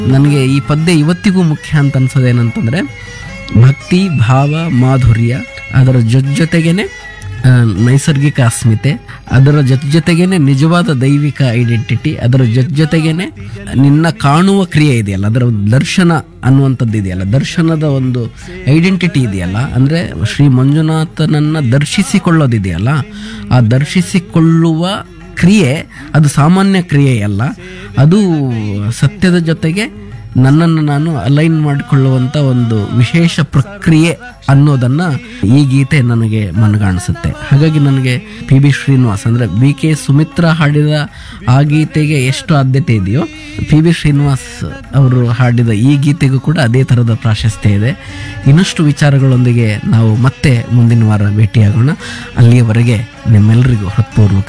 ನನಗೆ ಈ ಪದ್ಯ ಇವತ್ತಿಗೂ ಮುಖ್ಯ ಅಂತ ಅನ್ಸೋದೇನಂತಂದ್ರೆ ಭಕ್ತಿ ಭಾವ ಮಾಧುರ್ಯ ಅದರ ಜೊತೆಗೇನೆ ಆ, ನೈಸರ್ಗಿಕ ಅಸ್ಮಿತೆ ಅದರ ಜೊತೆ ಜೊತೆಗೇನೆ ನಿಜವಾದ ದೈವಿಕ ಐಡೆಂಟಿಟಿ ಅದರ ಜೊತೆ ಜೊತೆಗೇನೆ ನಿನ್ನ ಕಾಣುವ ಕ್ರಿಯೆ ಇದೆಯಲ್ಲ ಅದರ ಒಂದು ದರ್ಶನ ಅನ್ನುವಂಥದ್ದು ಇದೆಯಲ್ಲ ದರ್ಶನದ ಒಂದು ಐಡೆಂಟಿಟಿ ಇದೆಯಲ್ಲ ಅಂದರೆ ಶ್ರೀ ಮಂಜುನಾಥನನ್ನ ದರ್ಶಿಸಿಕೊಳ್ಳೋದಿದೆಯಲ್ಲ ಆ ದರ್ಶಿಸಿಕೊಳ್ಳುವ ಕ್ರಿಯೆ ಅದು ಸಾಮಾನ್ಯ ಕ್ರಿಯೆಯಲ್ಲ ಅದು ಸತ್ಯದ ಜೊತೆಗೆ ನನ್ನನ್ನು ನಾನು ಅಲೈನ್ ಮಾಡಿಕೊಳ್ಳುವಂಥ ಒಂದು ವಿಶೇಷ ಪ್ರಕ್ರಿಯೆ ಅನ್ನೋದನ್ನ ಈ ಗೀತೆ ನನಗೆ ಮನಗಾಣಿಸುತ್ತೆ ಹಾಗಾಗಿ ನನಗೆ ಪಿ ಬಿ ಶ್ರೀನಿವಾಸ್ ಅಂದರೆ ಬಿ ಕೆ ಸುಮಿತ್ರಾ ಹಾಡಿದ ಆ ಗೀತೆಗೆ ಎಷ್ಟು ಆದ್ಯತೆ ಇದೆಯೋ ಪಿ ಬಿ ಶ್ರೀನಿವಾಸ್ ಅವರು ಹಾಡಿದ ಈ ಗೀತೆಗೂ ಕೂಡ ಅದೇ ಥರದ ಪ್ರಾಶಸ್ತ್ಯ ಇದೆ ಇನ್ನಷ್ಟು ವಿಚಾರಗಳೊಂದಿಗೆ ನಾವು ಮತ್ತೆ ಮುಂದಿನ ವಾರ ಭೇಟಿಯಾಗೋಣ ಅಲ್ಲಿಯವರೆಗೆ ನಿಮ್ಮೆಲ್ಲರಿಗೂ ಹೃತ್ಪೂರ್ವಕ